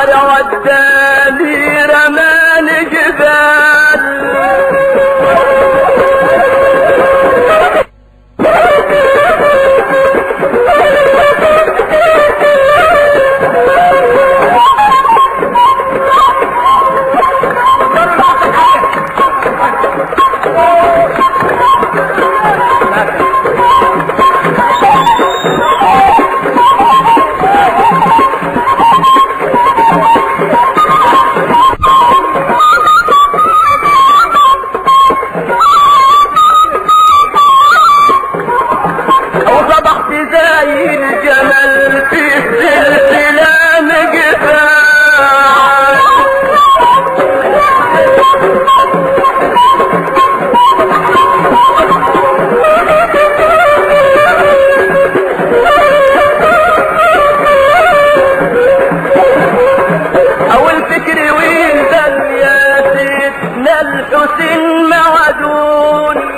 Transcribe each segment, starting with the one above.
البحر وداني رماني جبال وصبحت زي الجمل في السلسلة مقفال أول فكري وين دل يا سيدنا الحسين معدون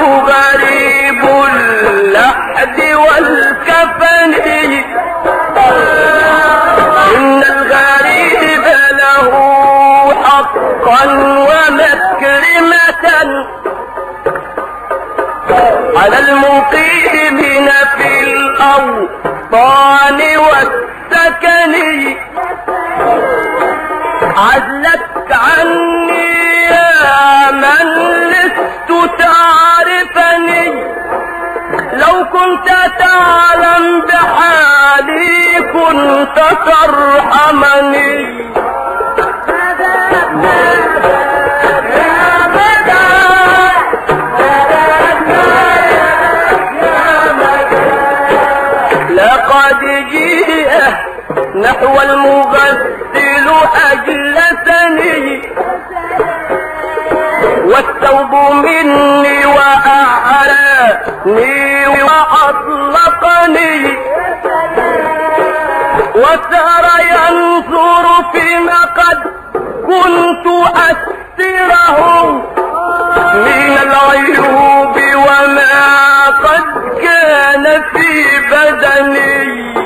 غريب اللحد والكفن إن الغريب له حقا ومكرمة على المقيمين في الأوطان والسكن عزلت عني يا من لست تعرفني لو كنت تعلم بحالي كنت ترحمني لقد جيء نحو المغسل أجلسني والثوب مني وأعلاني وأطلقني وسار ينظر فيما قد كنت أستره من العيوب وما قد كان في بدني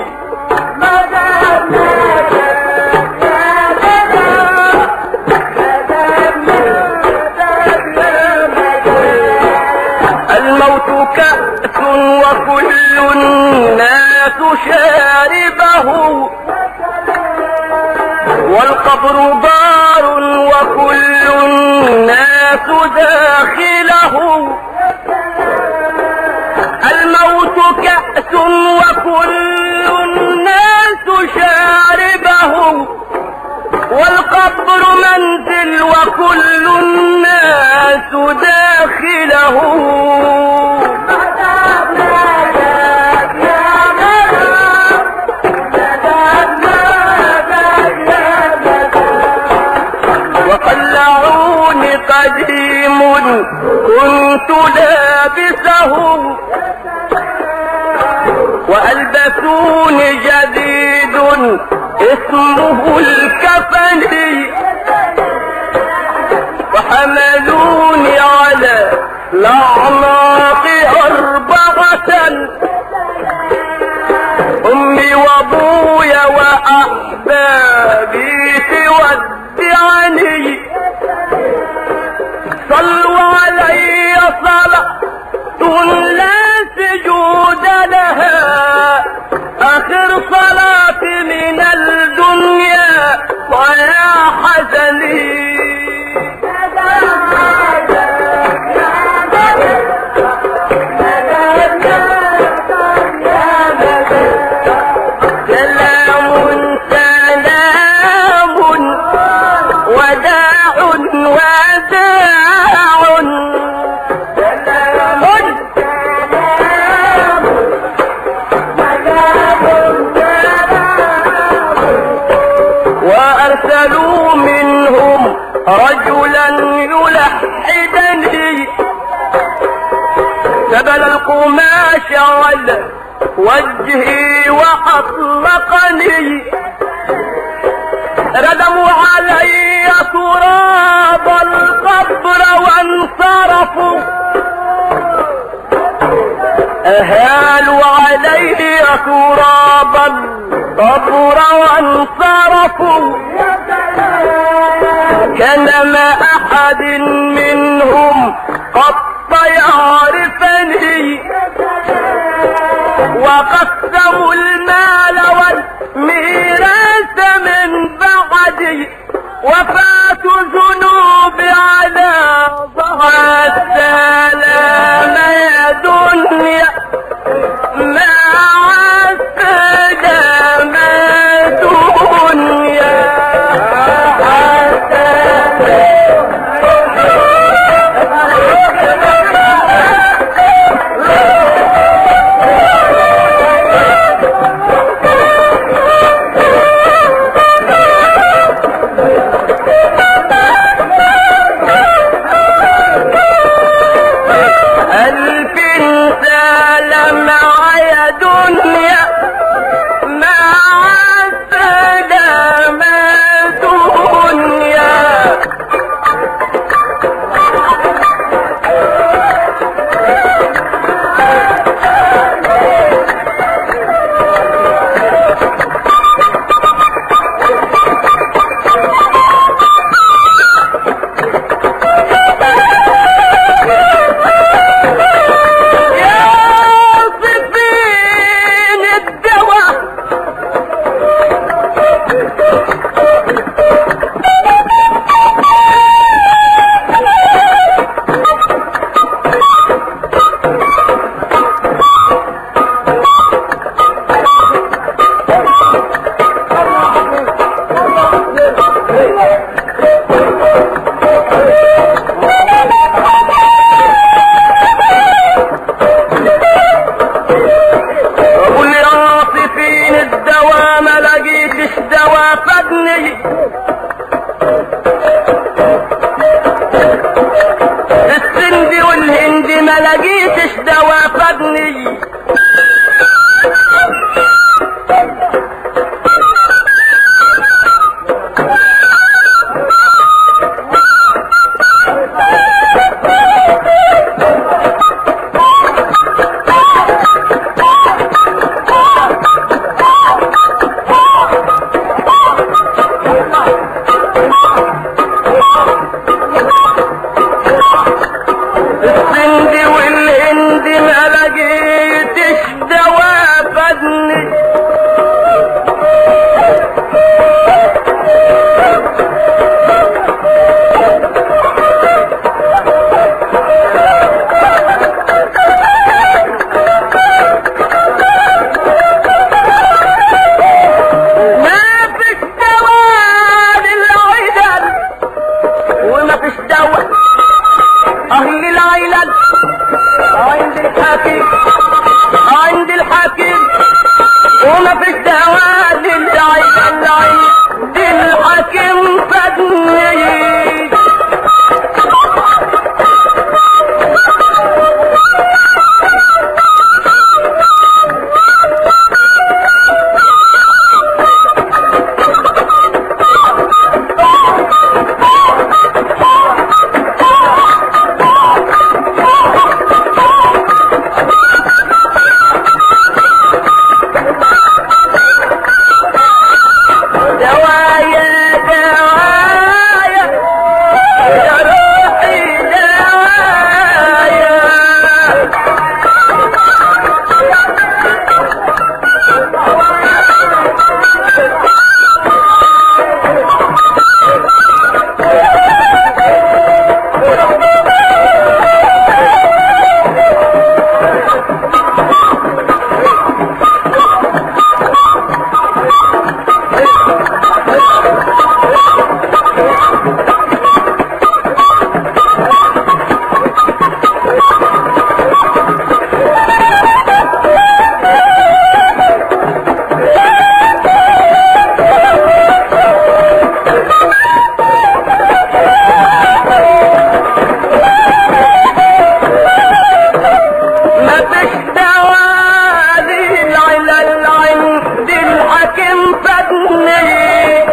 الموت كأس وكل الناس شاربه والقبر دار وكل الناس داخله الموت كأس وكل الناس شاربه والقبر منزل وكل الناس داخله وقلعوني قديم كنت لابسه وألبسوني جديد اسمه الكفن وحملوني على الأعناق أربعة أمي وأبويا وأحبابي تودعني صلوا علي صلاة لا سجود لها آخر صلاة من الدنيا ويا حزني سلام سلام وداع وداع وأرسلوا منهم رجلا يلحدني سبل القماش على وجهي وأطلقني ردموا علي تراب القبر وانصرفوا أهالوا علي تراب القبر وانصرفوا كان ما أحد منهم قط يعرفني وقسموا المال والميراث من بعدي وفاتوا ذنوبي على ظهر السلام يا دنيا مع السلام دنيا قول يا عاطفين الدواء ما لقيتش دواء فادني السندي والهندي ما لقيتش دواء فادني السندي والهندي ما لقيتش دواء فادني ما فيش دواء للعدل وما فيش دواء اهل العيلة عند الحكيم عند الحكيم وما فيش دواء للعيلة عند الحكيم فادني دوايا دوايا يا روحي دوايا ما فيش دواء للعلل عند الحكيم فادني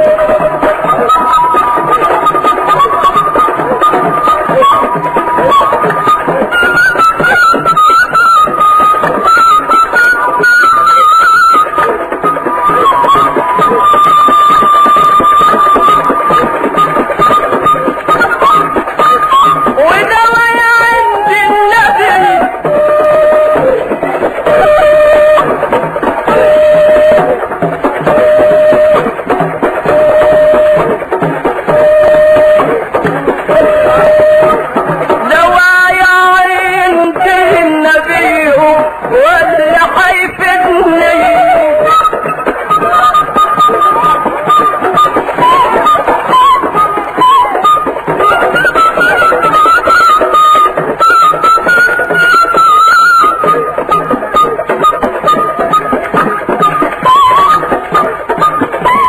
ودوايا عند النبي دوايا عند النبي واللي حيفدني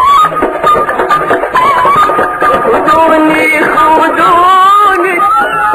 خذوني خذوني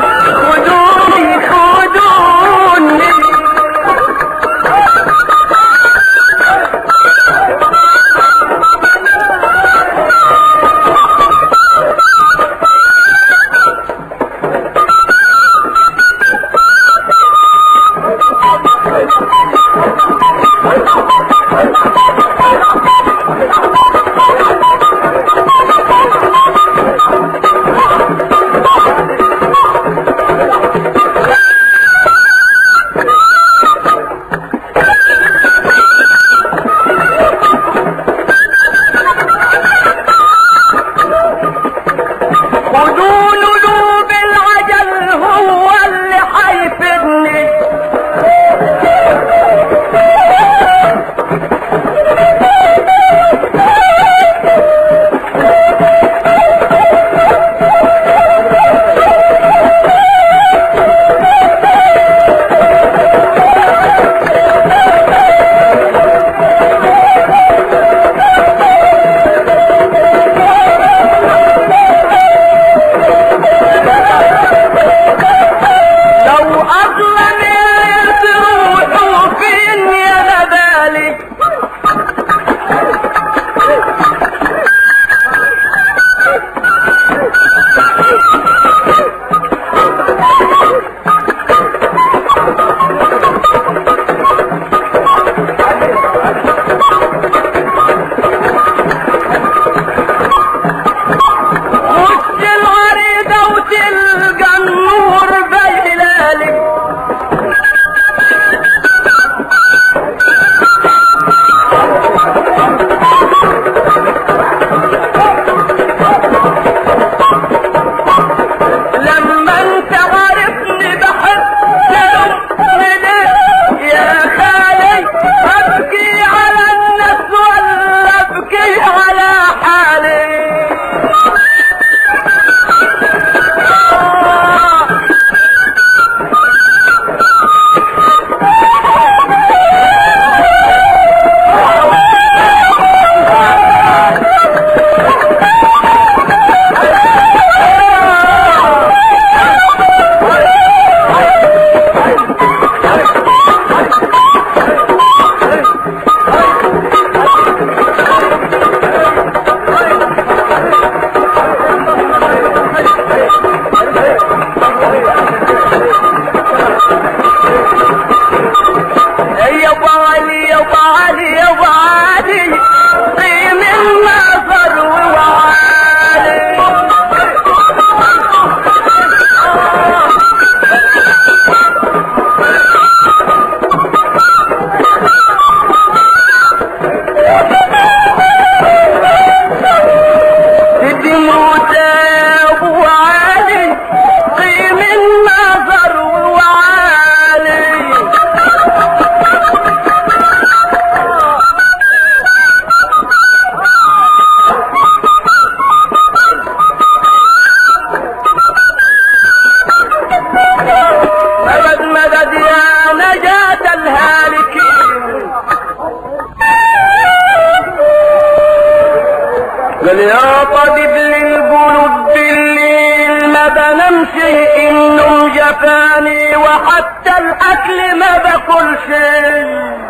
نمشي انه جفاني وحتى الاكل ما باكل شيء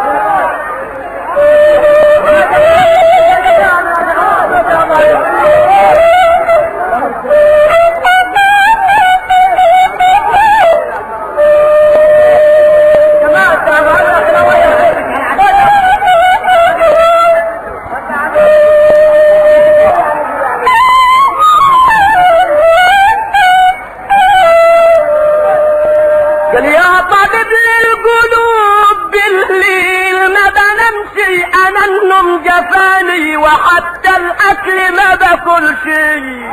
قال يا طبيب للقلوب بالليل ما بنمشي انا النوم جفاني وحتى الاكل ما باكل شيء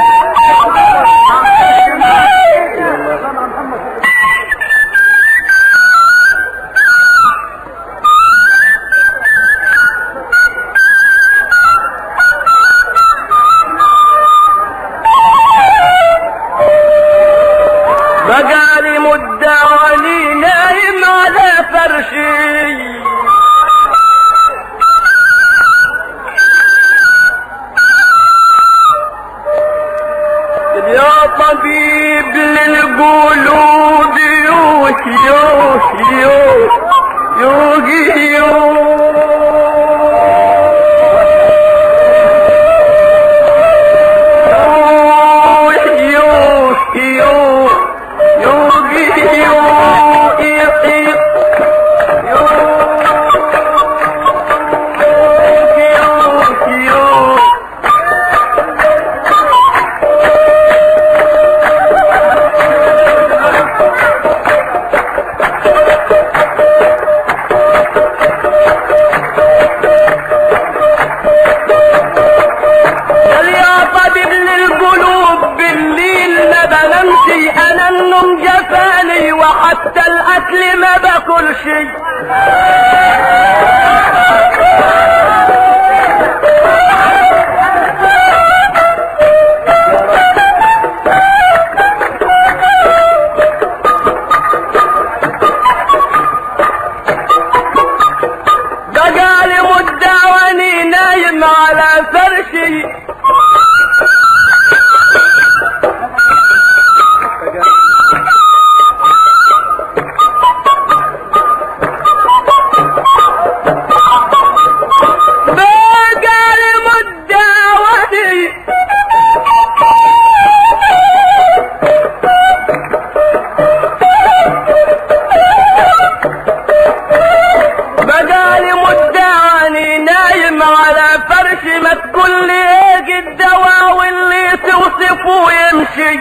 بقالي مدة واني نايم على فرشي يا طبيب للقلوب يوه يوه يوه يوه يوه يوه يوه قال يا طبيب للقلوب بالليل ما بنمشي انا النوم جفاني وحتى الاكل ما باكل شيء بقالي مدة واني نايم على فرشي بقالي مدة واني بقالي مدة واني نايم على فرشي ما تقول لي ايه الدواء واللي توصفه يمشي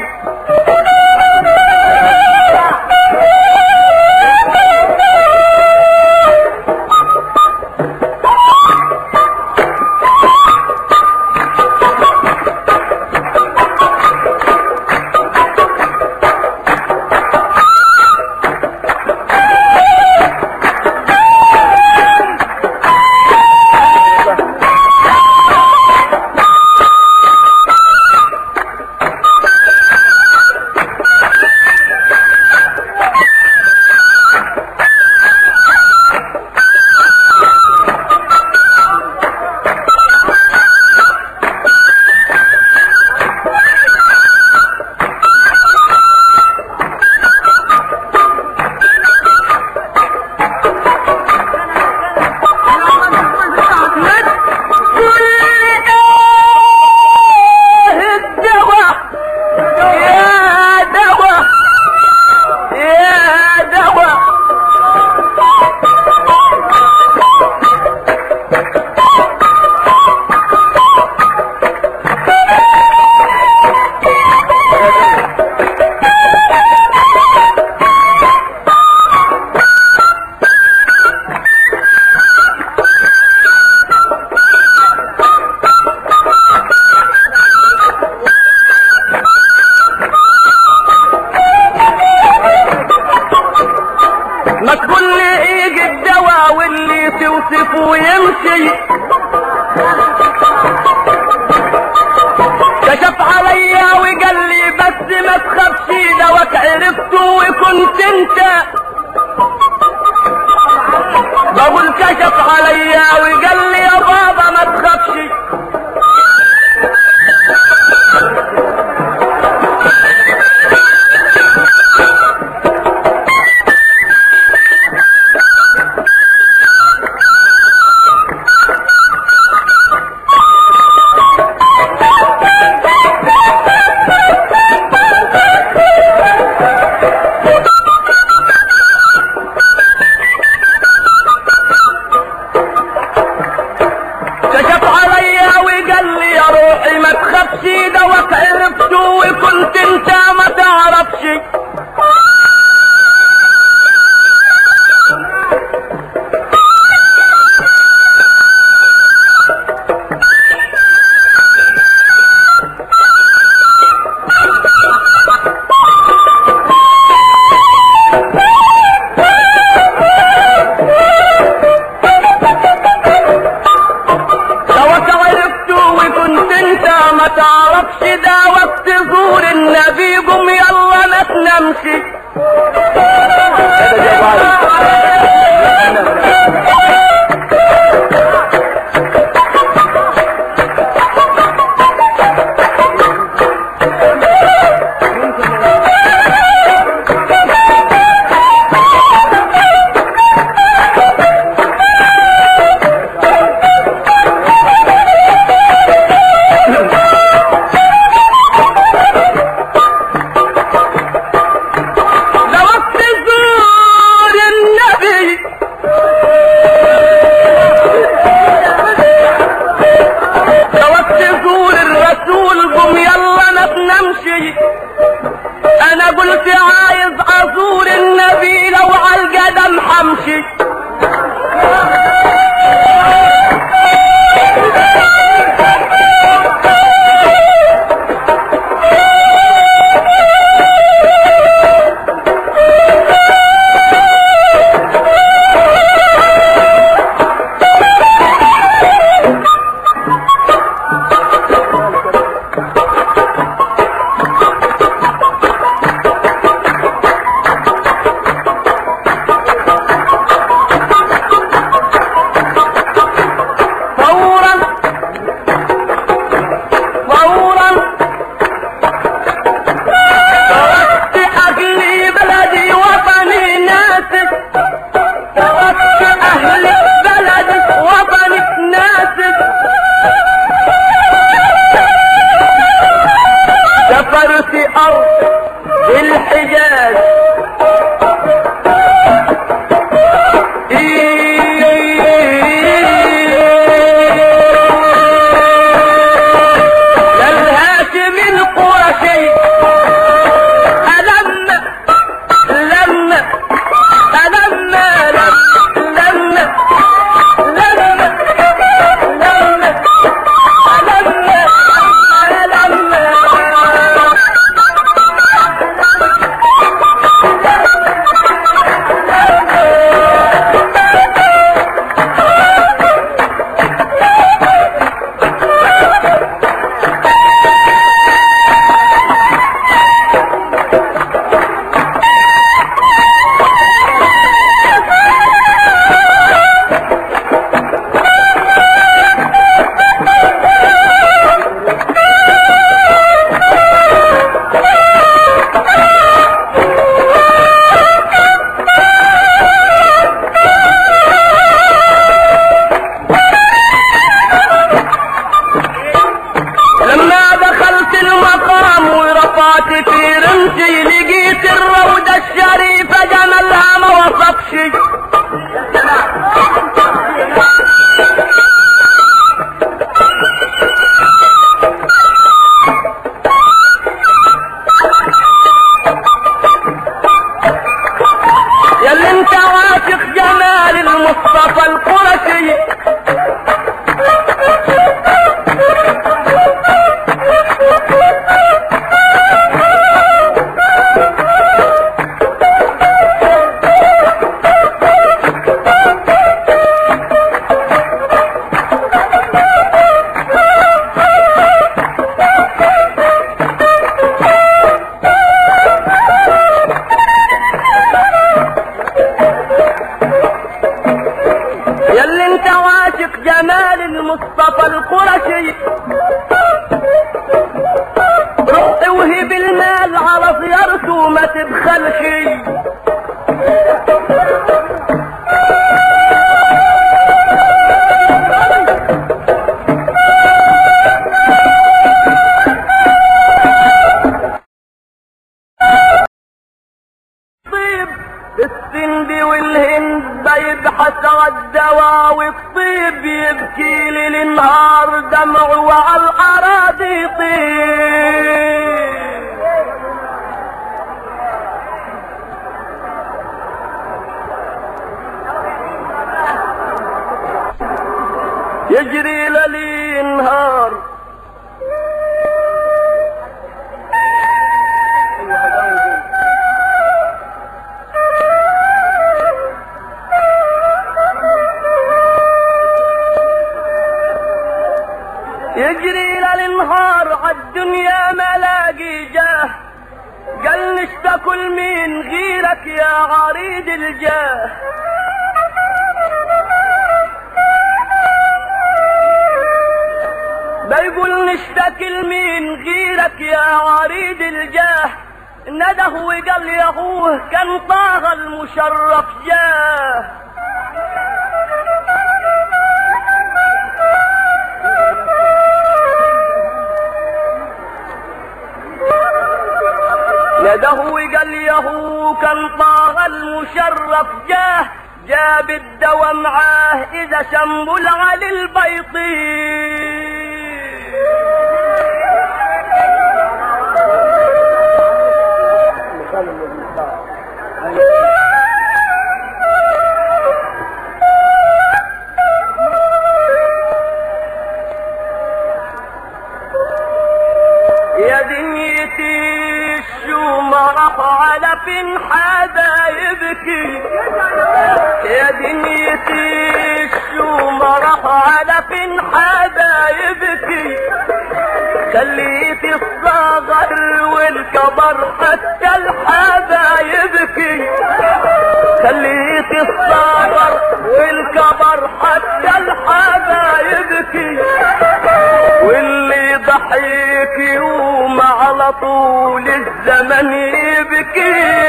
يوسف ويمشي كشف عليا وقال لي بس ما تخافش دوك عرفته وكنت انت بقول كشف عليا وقال لي يا بابا ما تخافش كنت انت ما تعرفش لو عرفت وكنت انت ما تعرفش ده وقت زور النبي قم يلا ما تنامش ده وقت زور النبي ده وقت زور الرسول قم يلا ما تنامش انا قلت عايز ازور النبي لو عالقدم حمشي فورا فورا تركت اهلي بلدي وطني ناسك تركت اهلي بلدي وطني ناسك سفرت ارض الحجاز للهاشم القرشي ألم لم ألم لم لم لم لم ألم لما دخلت المقام ورفعت في رمشي لقيت الروضة الشريفة جمالها ما وصفش يا انت عاشق جمال المصطفى القرشي ياللي انت عاشق جمال المصطفى القرشي رحت وهب المال على زيارته وما تبخلش طيب السند والهند بيبحث عالدواء والطيب يبكي لي النهار دمع وعلى الاراضي طيب نشتكوا لمين غيرك يا عريض الجاه بيقول نشتكي لمين غيرك يا عريض الجاه نده وقال يا اخوه كان طه المشرف جاه نده وقال يا هو كان طه المشرف جاه جاب الدواء معاه اذا شمل على البيضين يا دنيتي شو ما راح على فين حدا يبكي يا دنيتي شو ما راح على فين حدا يبكي خليتي الصغر والكبر حتى الحدا يبكي خليتي الصغر والكبر حتى الحدا يبكي واللي ضحك يوم على طول الزمن يبكي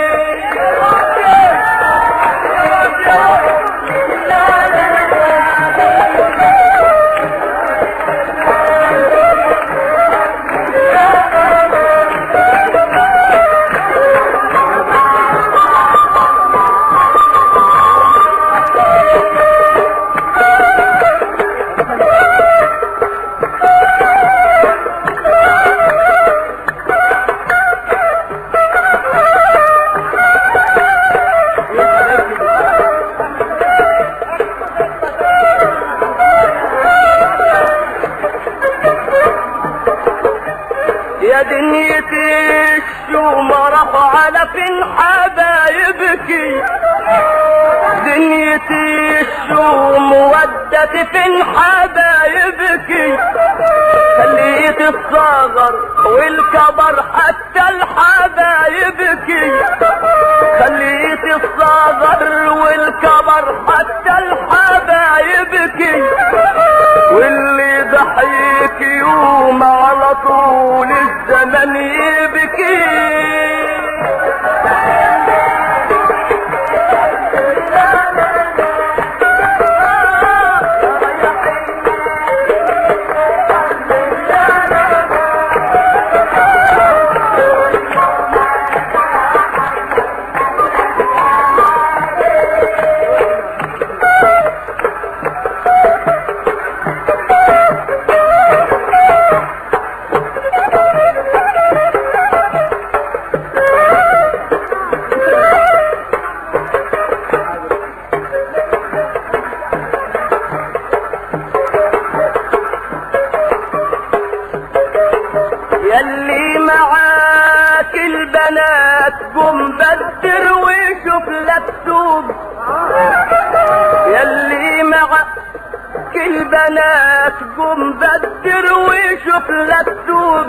يا دنيتي شو ما راح على فين حدا يبكي دنيتي شو مودتي فين حدا يبكي خليت الصغر والكبر حتى الحدا يبكي خليت الصغر والكبر حتى الحدا يبكي واللي ضحك يوم على طول الزمن يبكي يلي معاك البنات قم بدر وشوف لك توب يلي معاك البنات قم بدر وشوف لك توب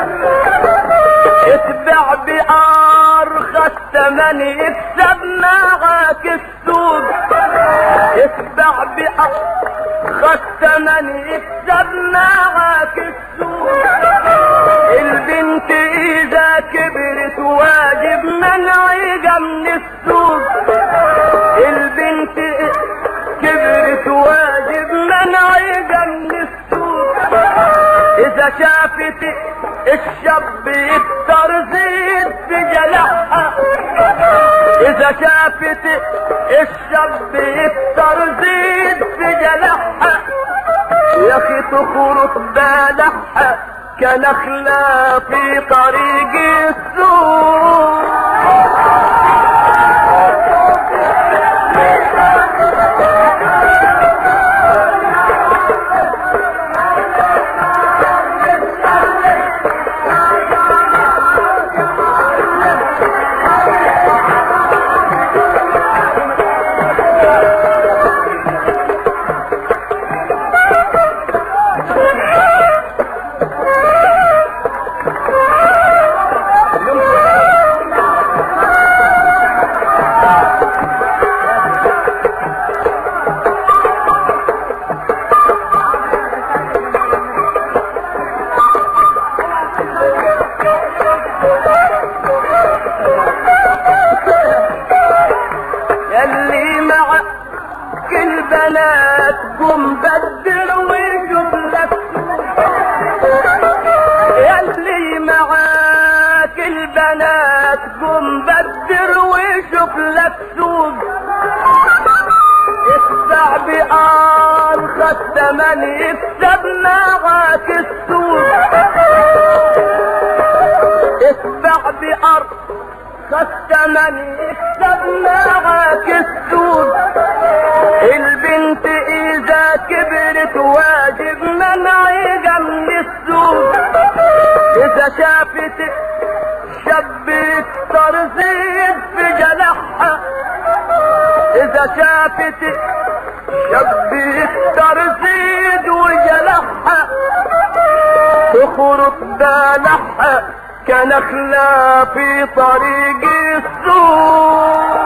اتبع بأرخص ثمن يكسب معاك السوق اتبع بأرخص ثمن يكسب معاك السوق البنت اذا كبرت واجب منعها من السوق البنت كبرت واجب منعها من السوق اذا شافت الشاب يكتر زيد في جلحها اذا شافت الشاب يكتر زيد في جلحها يا اخي تخرط بالحها كنخلة في طريق السوق البنات قم بدر وشوف لك سوق ادفع بأرخص ثمن يكسب معاك السوق ادفع بأرخص ثمن يكسب معاك السوق البنت اذا كبرت واجب منعها من السوق اذا شافت شاب يكسر زيد في جناحها اذا شافت شاب يكسر زيد وجناحها تخرط بالحها كنخلة في طريق السوق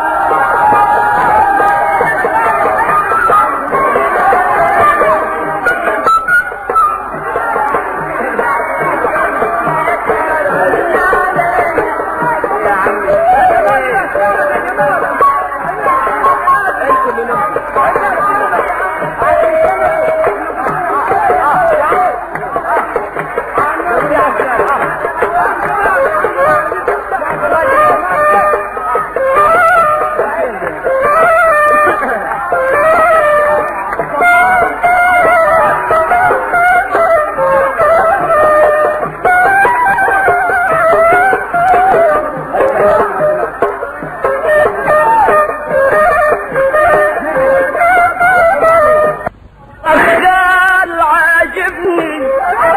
الخال عاجبني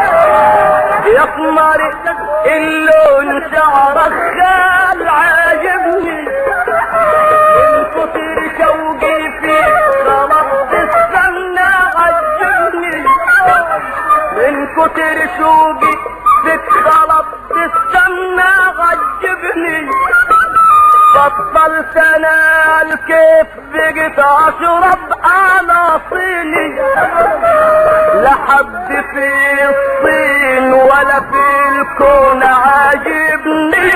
يقمر اللون شعر الخال عاجبني من كتر شوقي فيك خلصت السمنة عجبني من كتر شوقي فيك خلصت السمنة عجبني بطلت انا الكيف بقيت اشرب عناصيني لا حد في الصين ولا في الكون عاجبني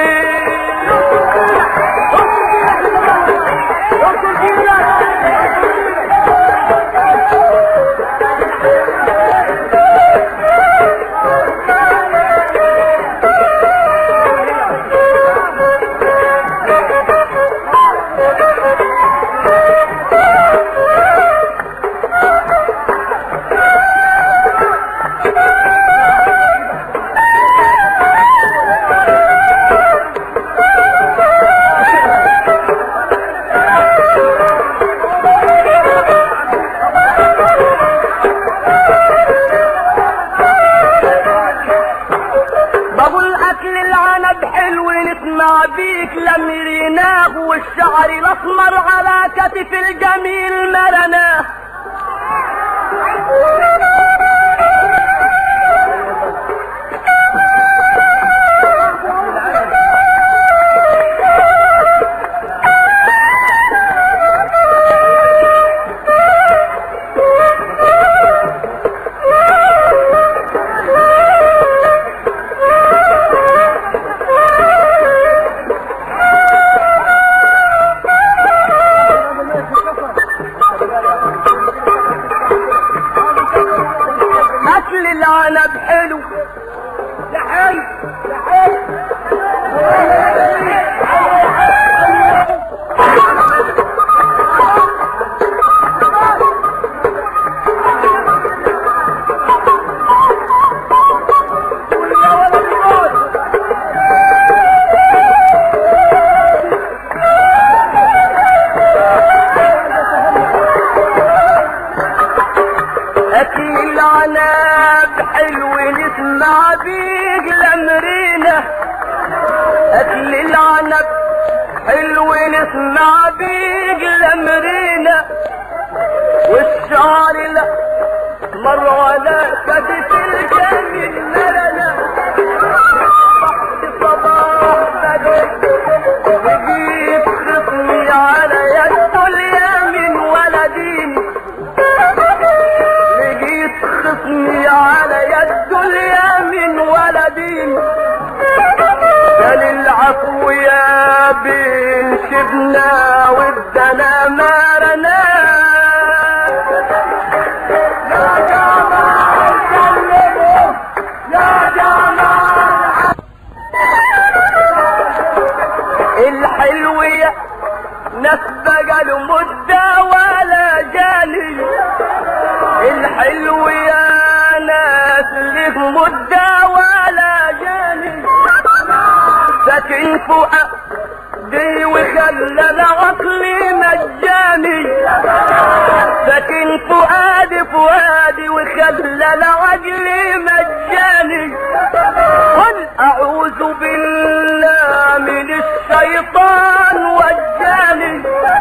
بقول اكل العنب حلو نسمع بيك لمريناه والشعر الاسمر على كتف الجميل مرناه اكل العنب حلو يا حلو يا حلو اكل العنب حلو نسمع بيك لمرينا اكل العنب حلو نسمع بيك لمرينا والشعر لا مر على كتف الجميل مرنا صباح بدر وجيب خصمي على يد اليمين ولدين لقيت خصمي على يد اليمين ولدين قال العفو يا بين شبنا ودنا مارنا يا جماعة بقاله مدة ولا جاني الحلو يا ناس ليه مدة ولا جاني ساكن فؤادي وخلى عقلي مجاني ساكن فؤادي فؤادي وخلى عقلي مجاني قل اعوذ بالله من الشيطان وجاني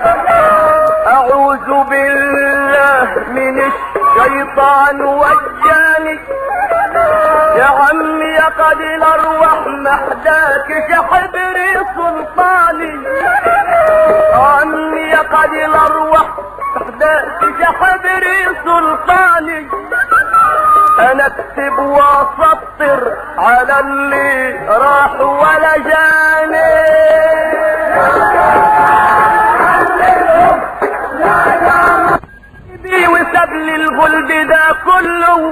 اعوذ بالله من الشيطان وجاني يا عمي يا قد الارواح محداك شحبري سلطاني يا عمي يا قد الارواح محداك شحبري سلطاني انا اكتب واسطر على اللي راح ولا جاني بي وساب لي الغلب ده كله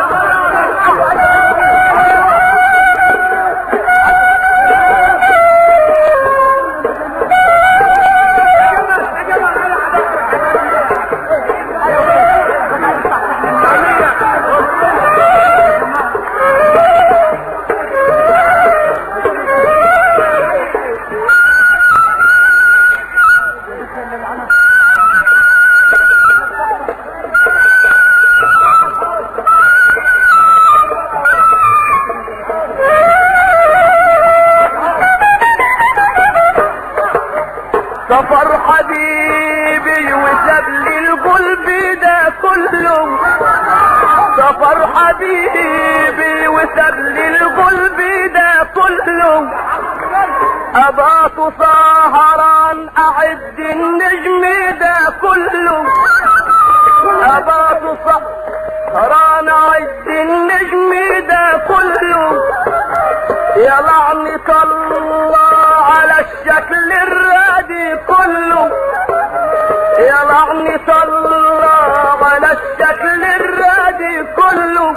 سفر حبيبي وساب لي القلب ده كله سفر حبيبي وساب لي القلب ده كله أبات سهران أعد النجم ده كله أبات سهران أعد النجم ده كله يا لعنة الله على الشكل الرادي كله يا لعنة الله على الشكل الرادي كله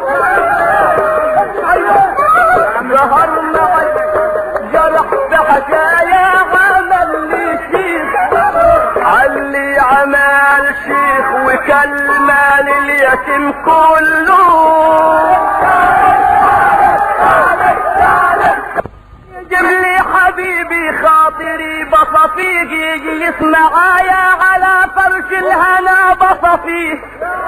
ظهر معي جرح بحكايا عمل لي شيخ علي عمل شيخ وكلمة لليتيم كله جيب لي حبيبي خاطري بصفيه يجي يسمع آية على فرش الهنا بصفيه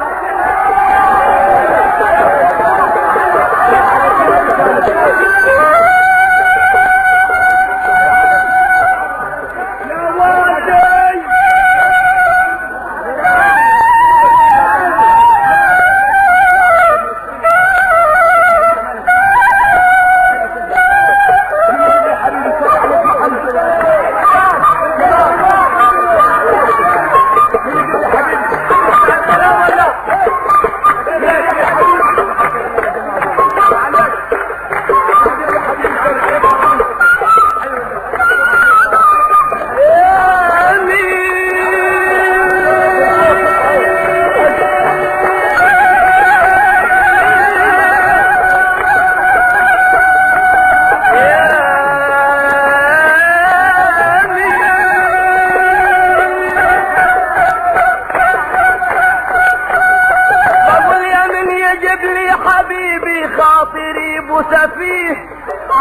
بقول يا من يجيب لي حبيبي خاطري بسفيه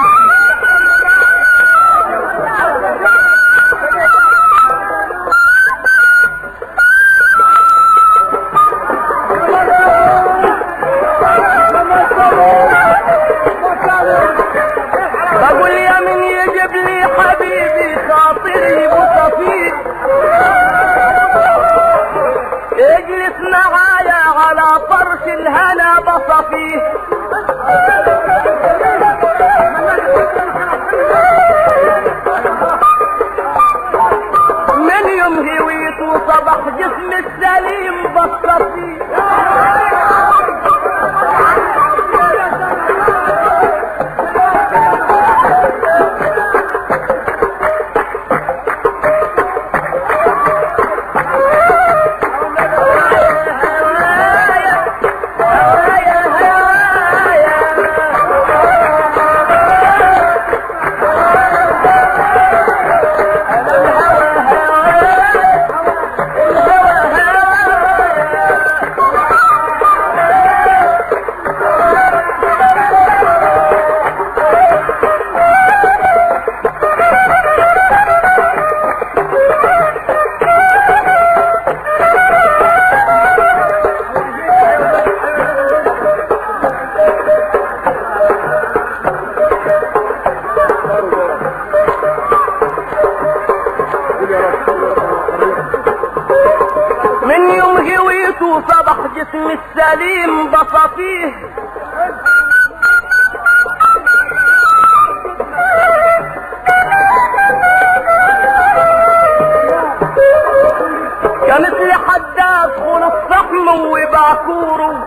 بقول يا من يجيب لي حبيبي خاطري بسفيه اجلس معايا على فرش الهنا بصفيه من يوم هويت وصبح جسم السليم بصفيه هوايا هوايا هوايا الجسم السليم بسطيه كمثل حداد خلص فحمه وباكوره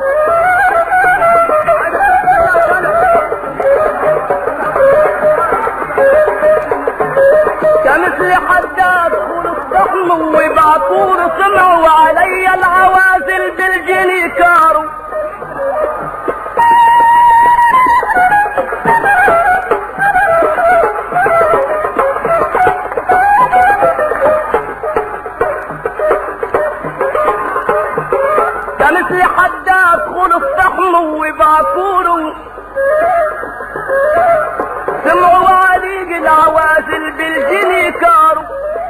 كمثل حداد خلص فحمه وباكوره سمعوا علي العوازل بالجني كارو كمثل حداد خلص فحمه وباكوره سمعوا عليق العوازل بالجني كارو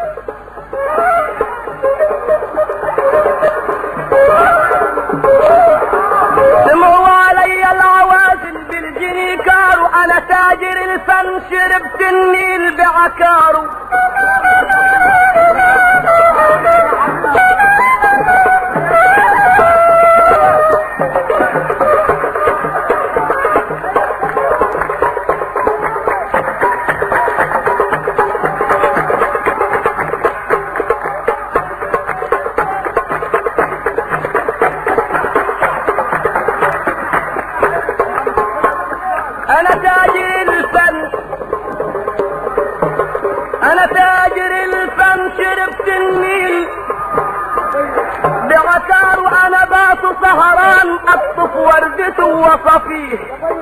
سمعوا علي العوازل بالجني كارو انا تاجر الفن شربت النيل بعكارو انا تاجر الفن انا تاجر الفن شربت النيل بعتار وانا بات سهران اقطف وردته وصفيه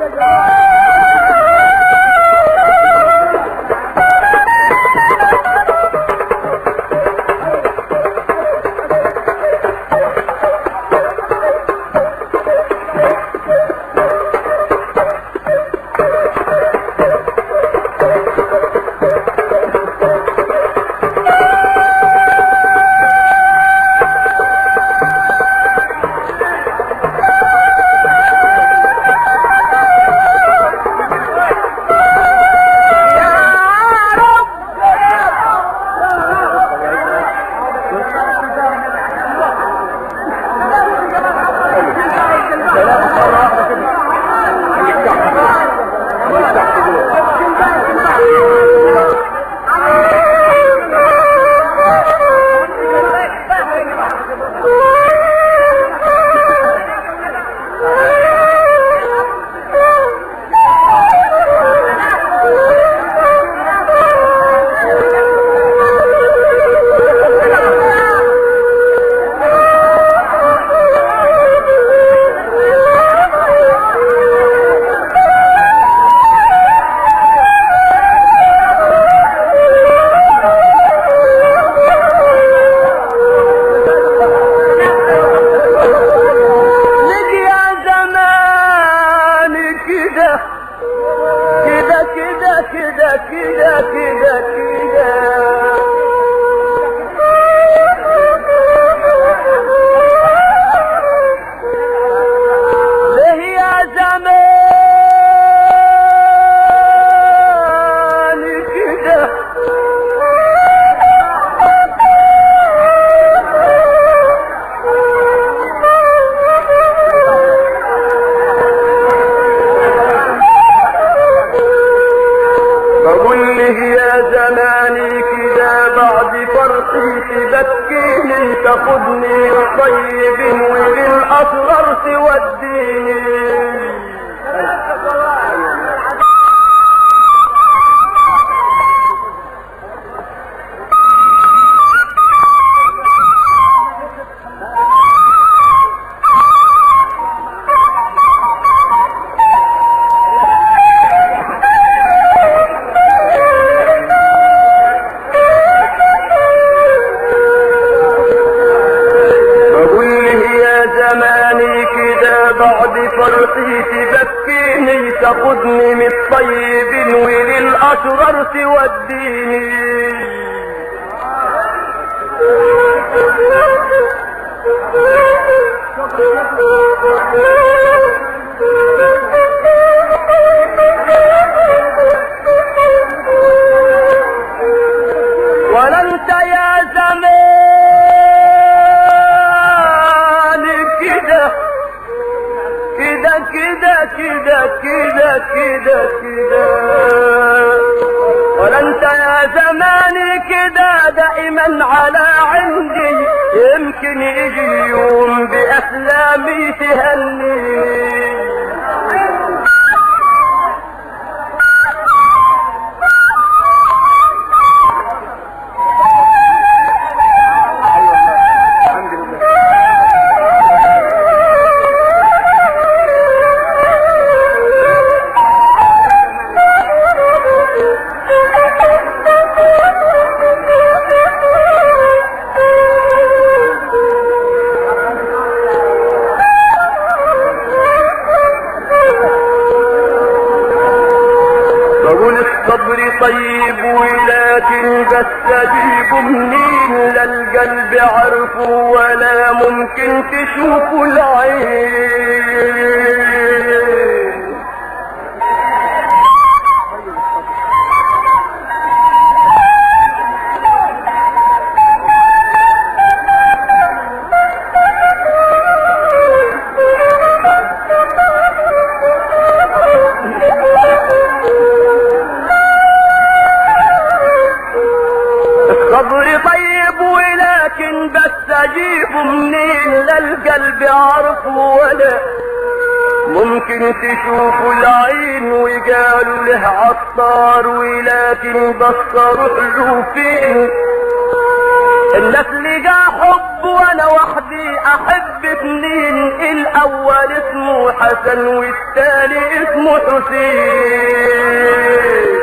لك يا زمان كده كده كده كده كده كده كده ليه يا زمان كده بقول له يا زماني كده بعد فرقي تبكيني تاخدني طيب وللأصغر توديني بقول له يا زماني كده بعد فرقي تبكيني تاخدني من الطيب وللأشرار توديني ولا انت يا زمان كده ده انت يا زماني كده دائما على عندي يمكن يجي يوم بأحلامي تهني بقول الصبر طيب ولكن بس اجيبه منين لا القلب عرفه ولا ممكن تشوفه العين الصبر طيب ولكن بس اجيبه منين لا القلب عرفه ولا ممكن تشوفوا العين وقالوا له عطار ولكن بصروا له فين الناس لقى حب وانا وحدي احب اتنين الاول اسمه حسن والتاني اسمه حسين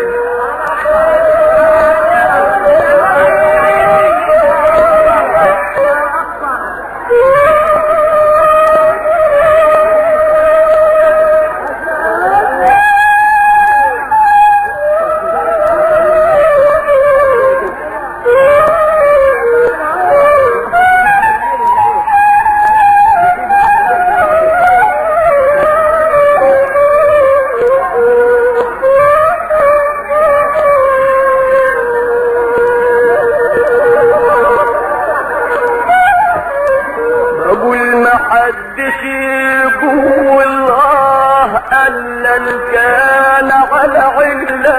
اقول ما حدش يقول اه الا اللي كان على عله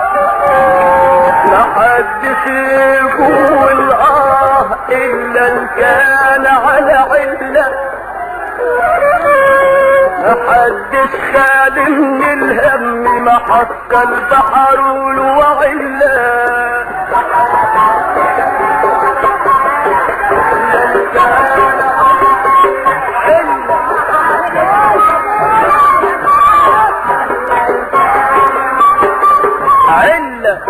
ما حدش يقول اه الا اللي كان على عله ما حدش خال من الهم ما حط البحر والوعله علة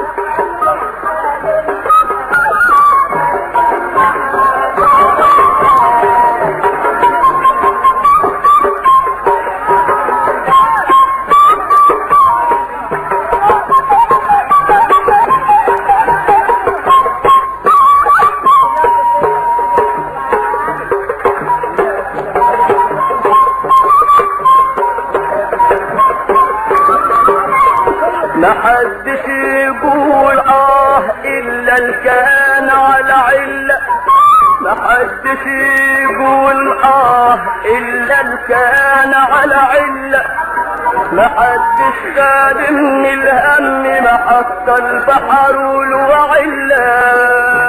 ما حدش يقول اه الا اللي كان على علة ما حدش يقول اه الا اللي كان على علة ما حدش خال من الهم ما حط البحر والوعلة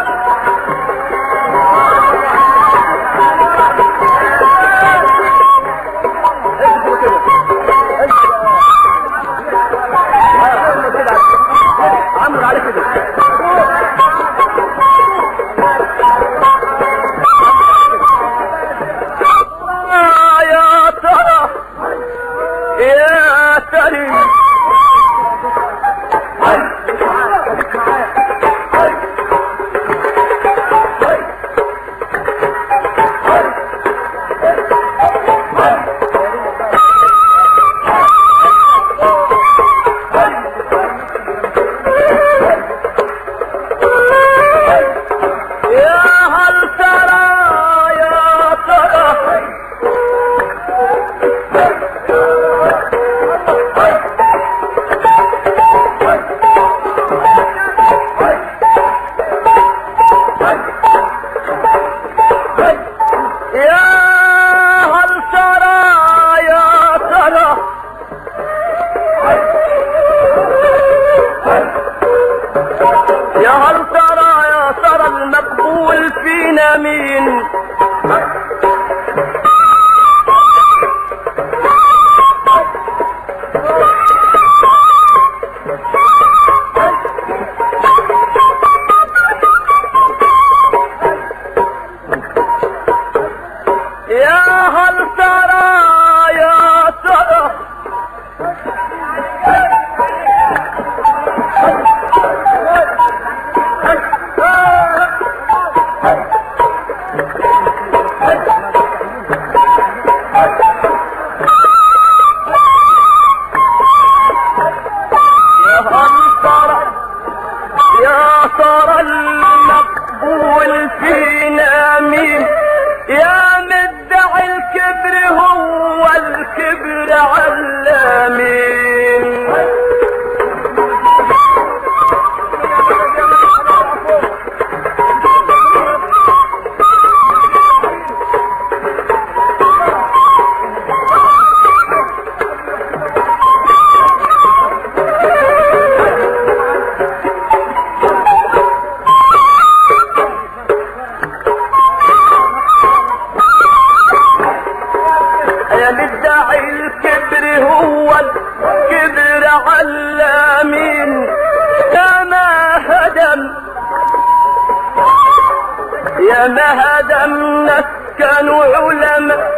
عمرو عليك كده آه يا ترى يا ترى يا ما هدمنا كانوا علماء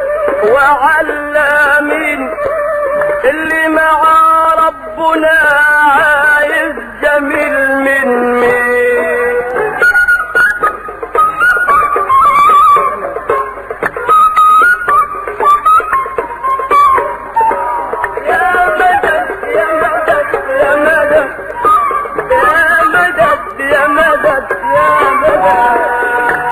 وعلامين اللي مع ربنا عايز جميل من مين يا مدد يا مدد يا مدد يا مدد يا مدد يا مدد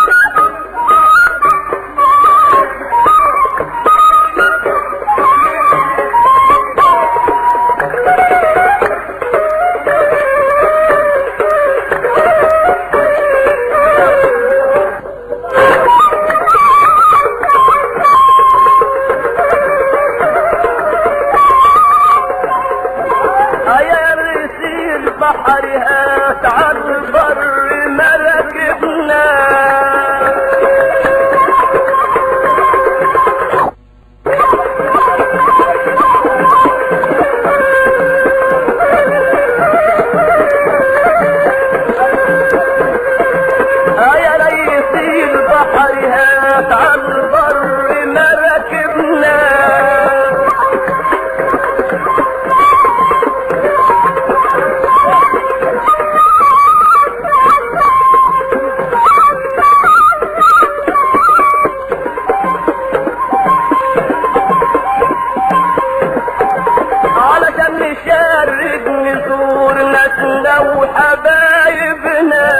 يا رسي البحر هات على البر مراكبنا يا ريسي البحر هات على البر مراكبنا علشان نشارك نزور ناسنا وحبايبنا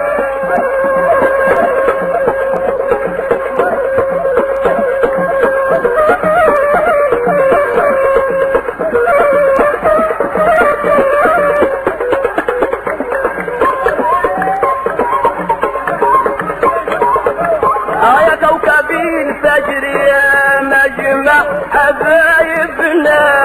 آه يا كوكب الفجر يا مجمع حبايبنا